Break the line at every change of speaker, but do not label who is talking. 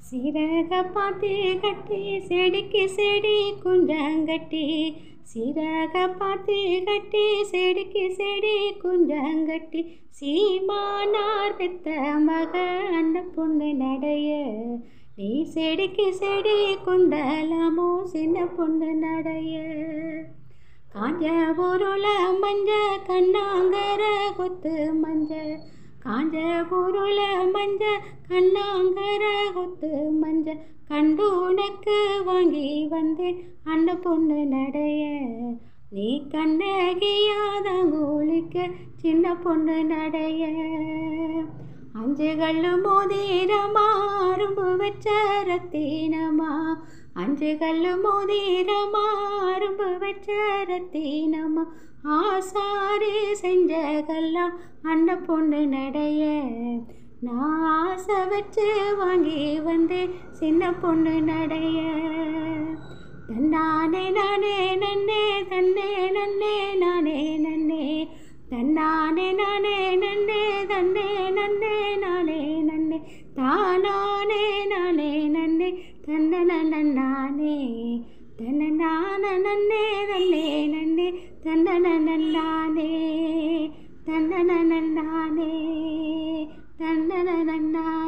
சீரக பாத்தி கட்டி செடிக்கு செடி குஞ்சங்கட்டி சீரக பாத்தி கட்டி செடிக்கு செடி குஞ்சங்கட்டி சீமானார் பெத்த மக அந்த பொண்ணு நடைய நீ செடிக்கு செடி குண்டலாமோ சின்ன பொண்ணு நடைய காஞ்ச பொருள மஞ்ச கண்ணாங்கர கொத்து மஞ்ச காஞ்ச பொருள மஞ்ச கண்ணாங்கர கொத்து மஞ்ச கண்டு உனக்கு வாங்கி வந்தேன் அந்த பொண்ணு நடைய நீ கண்ணகியாதங்கூலிக்க சின்ன பொண்ணு நடைய அஞ்சு கல்லு மோதிரமா அரும்பு வச்ச ரத்தினமா அஞ்சு கல்லு மோதிரமா அரும்பு வச்ச ரத்தினமா ஆசாரி செஞ்ச கல்லாம் அந்த பொண்ணு நடைய நான் ஆசை வச்சு வாங்கி வந்தேன் சின்ன பொண்ணு நடைய தன்னானே நானே நன்னே தன்னே நன்னே நானே நன்னே தன்னானே நானே நன்னே தன்னே நன்னே நானே நன்னே தானானே நானே நன்னே தன்னன நன்னானே தன்ன நான நன்னே தன்னே நன்னே தன்னன நன்னானே தன்னன நன்னானே தன்னன நன்னா